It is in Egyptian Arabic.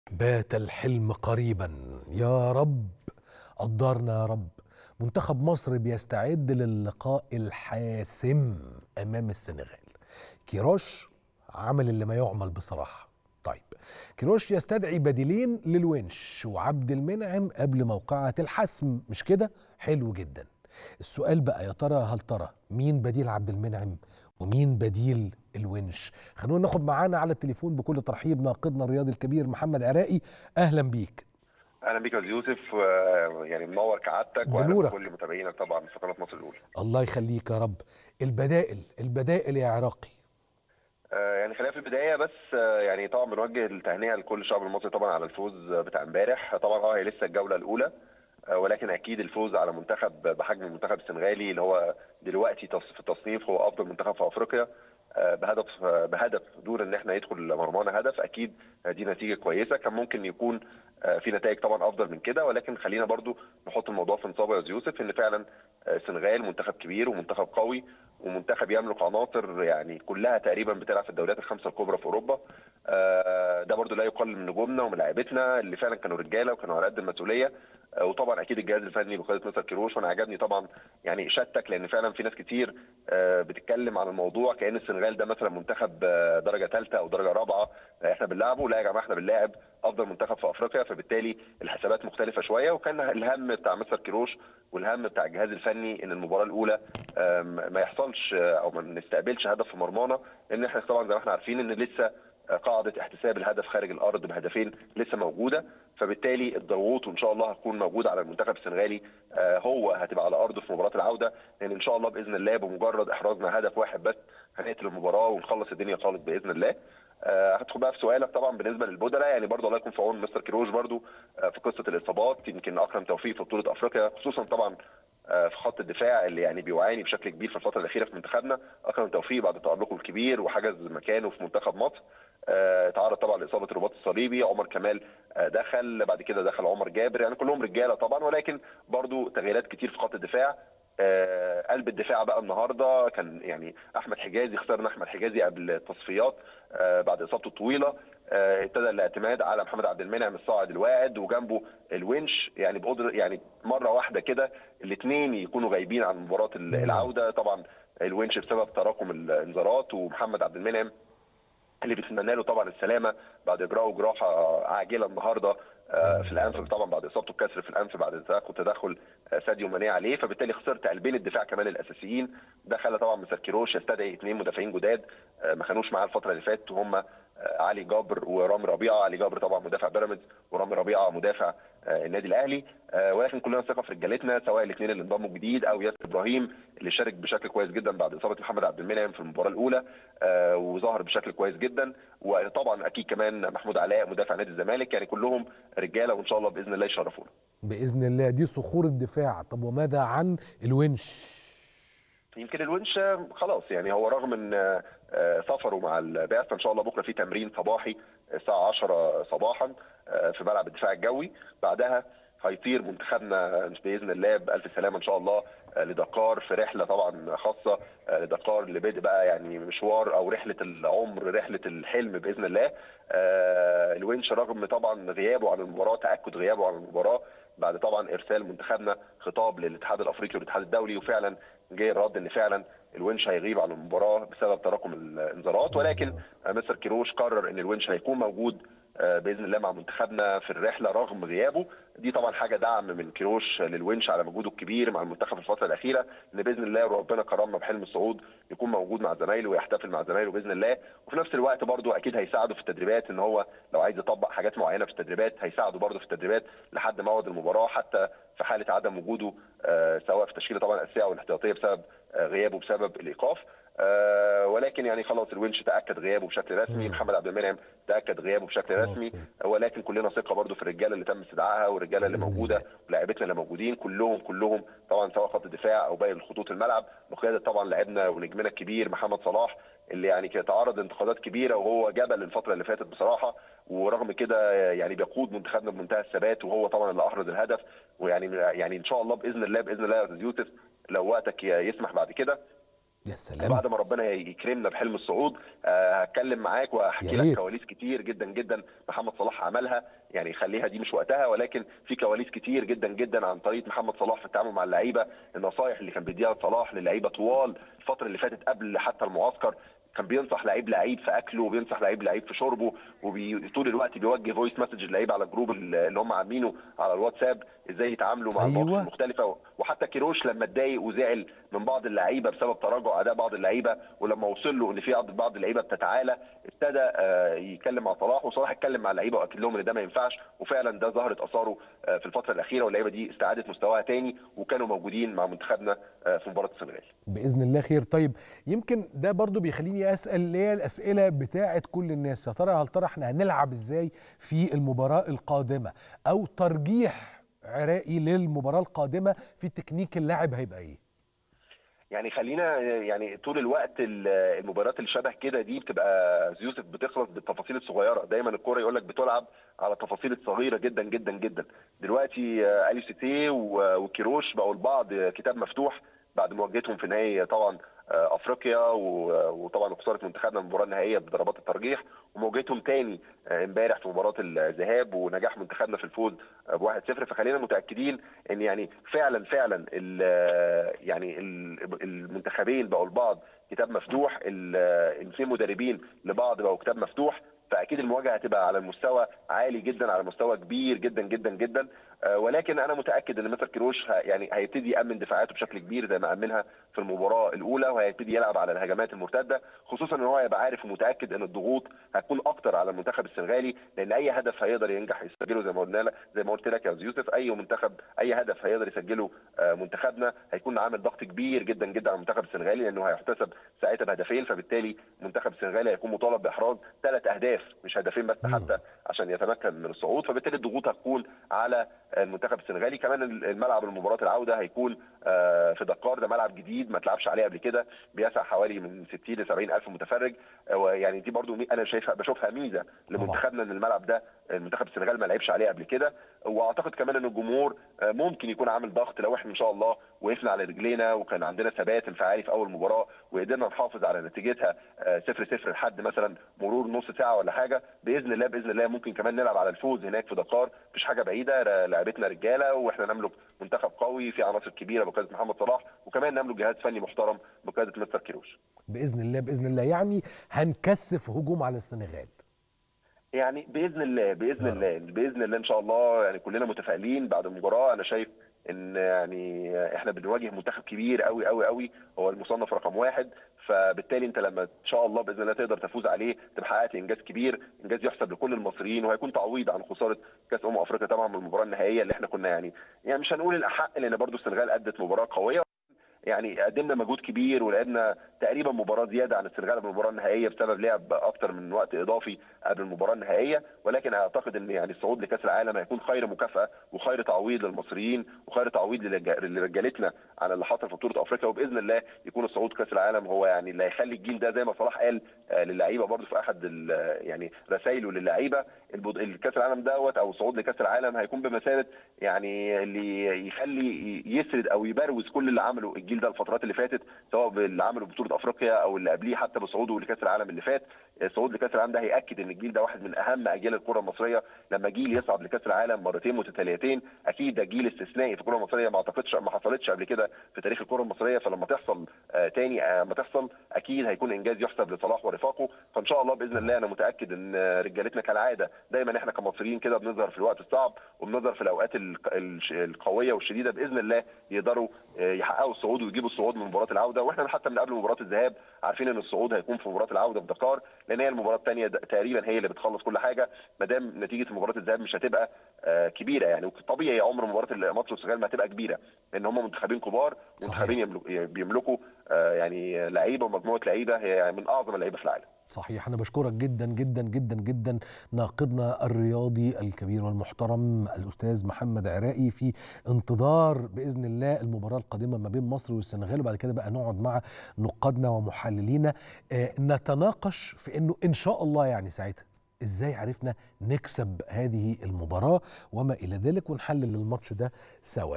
بات الحلم قريبا يا رب قدرنا يا رب منتخب مصر بيستعد للقاء الحاسم امام السنغال كيروش عمل اللي ما يعمل بصراحه طيب كيروش يستدعي بديلين للونش وعبد المنعم قبل موقعة الحسم مش كده حلو جدا السؤال بقى يا ترى هل ترى مين بديل عبد المنعم ومين بديل الونش خلونا ناخد معانا على التليفون بكل ترحيب ناقدنا الرياضي الكبير محمد عراقي اهلا بيك اهلا بيك يا أستاذ يوسف و- يعني منور كعادتك واهلا بنورك. بكل متابعينك طبعا في قناه مصر الاولى الله يخليك يا رب البدائل البدائل يا عراقي آه، يعني خلينا في البدايه بس آه، يعني طبعا بنوجه التهنئه لكل الشعب المصري طبعا على الفوز بتاع امبارح طبعا اه هي لسه الجوله الاولى آه، ولكن اكيد الفوز على منتخب بحجم المنتخب السنغالي اللي هو دلوقتي تص- في التصنيف هو افضل منتخب في افريقيا آه، بهدف آه، بهدف دون ان احنا يدخل مرمانا هدف اكيد آه، دي نتيجه كويسه كان ممكن يكون آه، في نتائج طبعا افضل من كده ولكن خلينا برضو نحط الموضوع في نصابه يا أستاذ يوسف ان فعلا آه، السنغال منتخب كبير ومنتخب قوي ومنتخب يملك عناصر يعني كلها تقريبا بتلعب في الدوريات الخمسه الكبرى في اوروبا آه، ده برضو لا يقلل من نجومنا ومن لاعيبتنا اللي فعلا كانوا رجاله وكانوا على قد المسؤوليه آه، وطبعا اكيد الجهاز الفني بقياده مستر كيروش وانا عجبني طبعا يعني شتك لان فعلا في ناس كتير آه، بتتكلم عن الموضوع كان السنغال ده مثلا منتخب آه، درجه ثالثه او درجه رابعه آه، احنا بنلعبه لا يا جماعه احنا بنلاعب افضل منتخب في افريقيا فبالتالي الحسابات مختلفه شويه وكان الهم بتاع مستر كيروش والهم بتاع الجهاز الفني ان المباراه الاولى آم، ما يحصلش آه، او ما نستقبلش هدف في مرمانا لان احنا طبعا زي ما احنا عارفين ان لسه آه، قاعده احتساب الهدف خارج الارض بهدفين لسه موجوده فبالتالي الضغوط وان شاء الله هتكون موجوده على المنتخب السنغالي آه، هو هتبقى على ارضه في مباراه العوده لان ان شاء الله باذن الله بمجرد احرازنا هدف واحد بس هنقتل المباراه ونخلص الدنيا خالص باذن الله آه، هدخل بقى في سؤالك طبعا بالنسبه للبدلاء يعني برضه الله يكون في عون مستر كيروش برضه آه، في قصه الاصابات يمكن اكرم توفيق في بطوله افريقيا خصوصا طبعا آه، في خط الدفاع اللي يعني بيعاني بشكل كبير في الفتره الاخيره في منتخبنا اكرم توفيق بعد تالقه الكبير وحجز مكانه في منتخب مصر آه، تعرض طبعا لاصابه الرباط الصليبي عمر كمال آه، دخل بعد كده دخل عمر جابر يعني كلهم رجاله طبعا ولكن برضو تغييرات كتير في خط الدفاع آه، قلب الدفاع بقى النهارده كان يعني احمد حجازي خسرنا احمد حجازي قبل التصفيات آه، بعد اصابته الطويله آه، ابتدى الاعتماد على محمد عبد المنعم الصاعد الواعد وجنبه الونش يعني بقدر يعني مره واحده كده الاثنين يكونوا غايبين عن مباراه ال- العوده طبعا الونش بسبب تراكم الانذارات ومحمد عبد المنعم اللي بنتمنى له طبعا السلامه بعد اجراء جراحه عاجله النهارده آه، في الانف طبعا بعد اصابته بكسر في الانف بعد تدخل تدخل آه، ساديو ماني عليه فبالتالي خسرت قلبين الدفاع كمان الاساسيين ده خلى طبعا مستر كيروش يستدعي اثنين مدافعين جداد آه، ما كانوش معاه الفتره اللي فاتت وهم آه، علي جابر ورامي ربيعه علي جابر طبعا مدافع بيراميدز ورامي ربيعه مدافع آه، النادي الاهلي آه، ولكن كلنا ثقه في رجالتنا سواء الاثنين اللي انضموا جديد او ياسر ابراهيم اللي شارك بشكل كويس جدا بعد اصابه محمد عبد المنعم في المباراه الاولى آه، وظهر بشكل كويس جدا وطبعا اكيد كمان محمود علاء مدافع نادي الزمالك يعني كلهم رجاله وان شاء الله باذن الله يشرفونا باذن الله دي صخور الدفاع طب وماذا عن الونش يمكن الونش خلاص يعني هو رغم ان آه، سفره مع البعثه ان شاء الله بكره في تمرين صباحي الساعه 10 صباحا آه، في ملعب الدفاع الجوي بعدها هيطير منتخبنا باذن الله بالف سلامه ان شاء الله آه، لدكار في رحله طبعا خاصه آه، لدكار اللي بادئ بقى يعني مشوار او رحله العمر رحله الحلم باذن الله آه، الونش رغم طبعا غيابه عن المباراه تاكد غيابه عن المباراه بعد طبعا ارسال منتخبنا خطاب للاتحاد الافريقي والاتحاد الدولي وفعلا جه الرد ان فعلا الونش هيغيب عن المباراه بسبب تراكم الانذارات ولكن آه، مستر كيروش قرر ان الونش هيكون موجود آه، باذن الله مع منتخبنا في الرحله رغم غيابه دي طبعا حاجه دعم من كيروش للونش على مجهوده الكبير مع المنتخب في الفتره الاخيره ان باذن الله ربنا كرمنا بحلم الصعود يكون موجود مع زمايله ويحتفل مع زمايله باذن الله وفي نفس الوقت برضه اكيد هيساعده في التدريبات ان هو لو عايز يطبق حاجات معينه في التدريبات هيساعده برضه في التدريبات لحد موعد المباراه حتى في حاله عدم وجوده آه، سواء في التشكيله طبعا الاساسيه او الاحتياطيه بسبب آه، غيابه بسبب الايقاف آه، ولكن يعني خلاص الونش تاكد غيابه بشكل رسمي مم. محمد عبد المنعم تاكد غيابه بشكل خلاص رسمي كده. ولكن كلنا ثقه برضو في الرجاله اللي تم استدعائها والرجاله اللي بإذن موجوده ولاعيبتنا اللي موجودين كلهم كلهم طبعا سواء خط الدفاع او باقي خطوط الملعب بقياده طبعا لاعبنا ونجمنا الكبير محمد صلاح اللي يعني كان تعرض لانتقادات كبيره وهو جبل الفتره اللي فاتت بصراحه ورغم كده يعني بيقود منتخبنا بمنتهى الثبات وهو طبعا اللي احرز الهدف ويعني يعني ان شاء الله باذن الله باذن الله يا استاذ يوسف لو وقتك يسمح بعد كده يا سلام بعد ما ربنا يكرمنا بحلم الصعود آه، هتكلم معاك واحكي يا لك ريت. كواليس كتير جدا جدا محمد صلاح عملها يعني خليها دي مش وقتها ولكن في كواليس كتير جدا جدا عن طريقه محمد صلاح في التعامل مع اللعيبه النصائح اللي كان بيديها صلاح للعيبه طوال الفتره اللي فاتت قبل حتى المعسكر كان بينصح لعيب لعيب في اكله وبينصح لعيب لعيب في شربه وطول الوقت بيوجه فويس مسج اللعيبه على الجروب اللي هم عاملينه على الواتساب ازاي يتعاملوا مع أيوة. المواقف المختلفه وحتى كيروش لما اتضايق وزعل من بعض اللعيبه بسبب تراجع اداء بعض اللعيبه ولما وصل له ان في بعض اللعيبه بتتعالى ابتدى آه، يتكلم مع صلاح وصلاح اتكلم مع اللعيبه واكد لهم ان ده ما ينفعش وفعلا ده ظهرت اثاره آه، في الفتره الاخيره واللعيبه دي استعادت مستواها تاني وكانوا موجودين مع منتخبنا آه، في مباراه السنغال باذن الله خير طيب يمكن ده برضو بيخليني اسال اللي هي الاسئله بتاعه كل الناس يا ترى هل ترى احنا هنلعب ازاي في المباراه القادمه او ترجيح عراقي للمباراه القادمه في تكنيك اللاعب هيبقى ايه يعني خلينا يعني طول الوقت ال- المباريات اللي شبه كده دي بتبقى يوسف بتخلص بالتفاصيل الصغيره دايما الكوره يقول لك بتلعب على التفاصيل الصغيره جدا جدا جدا دلوقتي آه، اليو سيتي و- وكيروش بقوا لبعض كتاب مفتوح بعد مواجهتهم في نهائي طبعا آه، افريقيا و- وطبعا خساره منتخبنا المباراه النهائيه بضربات الترجيح ومواجهتهم تاني آه، امبارح في مباراه الذهاب ونجاح منتخبنا في الفوز ب 1-0 فخلينا متاكدين ان يعني فعلا فعلا ال- يعني ال- المنتخبين بقوا لبعض كتاب مفتوح ال- الاثنين مدربين لبعض بقوا كتاب مفتوح فاكيد المواجهه هتبقى على المستوى عالي جدا على مستوى كبير جدا جدا جدا آه، ولكن انا متاكد ان مستر كيروش ه- يعني هيبتدي يامن دفاعاته بشكل كبير زي ما امنها في المباراه الاولى وهيبتدي يلعب على الهجمات المرتده خصوصا ان هو هيبقى عارف ومتاكد ان الضغوط هتكون اكتر على المنتخب السنغالي لان اي هدف هيقدر ينجح يسجله زي ما قلنا لك زي ما قلت لك يا أستاذ يوسف اي منتخب اي هدف هيقدر يسجله آه، منتخبنا هيكون عامل ضغط كبير جدا جدا على المنتخب السنغالي لانه هيحتسب ساعتها بهدفين فبالتالي المنتخب السنغالي هيكون مطالب باحراز ثلاث اهداف مش هدفين بس مم. حتى عشان يتمكن من الصعود فبالتالي الضغوط هتكون على المنتخب السنغالي كمان الملعب المباراه العوده هيكون آه، في دكار ده ملعب جديد ما اتلعبش عليه قبل كده بيسع حوالي من 60 ل 70 الف متفرج آه، ويعني دي برضو مي- انا شايفها بشوفها ميزه لمنتخبنا ان الملعب ده المنتخب السنغال ما لعبش عليه قبل كده واعتقد كمان ان الجمهور آه، ممكن يكون عامل ضغط لو احنا ان شاء الله وقفنا على رجلينا وكان عندنا ثبات انفعالي في اول مباراه وقدرنا نحافظ على نتيجتها 0 0 لحد مثلا مرور نص ساعه ولا حاجه باذن الله باذن الله ممكن كمان نلعب على الفوز هناك في دكار مش حاجه بعيده ر- لعبتنا رجاله واحنا نملك منتخب قوي في عناصر كبيره بقياده محمد صلاح وكمان نملك جهاز فني محترم بقياده مستر كيروش باذن الله باذن الله يعني هنكثف هجوم على السنغال يعني باذن الله باذن يا رب. الله باذن الله ان شاء الله يعني كلنا متفائلين بعد المباراه انا شايف ان يعني احنا بنواجه منتخب كبير قوي قوي قوي هو المصنف رقم واحد فبالتالي انت لما ان شاء الله باذن الله تقدر تفوز عليه تبقى حققت انجاز كبير انجاز يحسب لكل المصريين وهيكون تعويض عن خساره كاس امم افريقيا طبعا من المباراه النهائيه اللي احنا كنا يعني يعني مش هنقول الاحق لان برضو السنغال ادت مباراه قويه يعني قدمنا مجهود كبير ولعبنا تقريبا مباراه زياده عن السنغال قبل المباراه النهائيه بسبب لعب اكتر من وقت اضافي قبل المباراه النهائيه ولكن اعتقد ان يعني الصعود لكاس العالم هيكون خير مكافاه وخير تعويض للمصريين وخير تعويض لرجا- لرجالتنا على اللي حصل في بطوله افريقيا وباذن الله يكون الصعود كاس العالم هو يعني اللي هيخلي الجيل ده زي ما صلاح قال آه، للعيبه برضه في احد ال- يعني رسائله للعيبه البط- الكاس العالم دوت او الصعود لكاس العالم هيكون بمثابه يعني اللي يخلي يسرد او يبروز كل اللي عمله الجيل ده الفترات اللي فاتت سواء باللي عمله بطوله افريقيا او اللي قبليه حتى بصعوده لكاس العالم اللي فات الصعود لكاس العالم ده هياكد ان الجيل ده واحد من اهم اجيال الكره المصريه لما جيل يصعد لكاس العالم مرتين متتاليتين اكيد ده جيل استثنائي في الكره المصريه ما اعتقدش ما حصلتش قبل كده في تاريخ الكره المصريه فلما تحصل آه تاني آه ما تحصل اكيد هيكون انجاز يحسب لصلاح ورفاقه فان شاء الله باذن الله انا متاكد ان آه، رجالتنا كالعاده دايما احنا كمصريين كده بنظهر في الوقت الصعب وبنظهر في الاوقات الق- الش- القويه والشديده باذن الله يقدروا آه، يحققوا الصعود ويجيبوا الصعود من مباراه العوده واحنا حتى من قبل مباراه الذهاب عارفين ان الصعود هيكون في مباراه العوده في دكار لان هي المباراه الثانيه تقريبا هي اللي بتخلص كل حاجه ما دام نتيجه مباراه الذهاب مش هتبقى آه، كبيره يعني طبيعي عمر مباراه مصر والسنغال ما هتبقى كبيره لان هم منتخبين كبار ومنتخبين يملك- بيملكوا آه، يعني لعيبه ومجموعه لعيبه هي من اعظم اللعيبه في العالم صحيح أنا بشكرك جدا جدا جدا جدا ناقدنا الرياضي الكبير والمحترم الأستاذ محمد عراقي في انتظار بإذن الله المباراة القادمة ما بين مصر والسنغال وبعد كده بقى نقعد مع نقادنا ومحللينا آه، نتناقش في أنه إن شاء الله يعني ساعتها ازاي عرفنا نكسب هذه المباراة وما إلى ذلك ونحلل الماتش ده سوا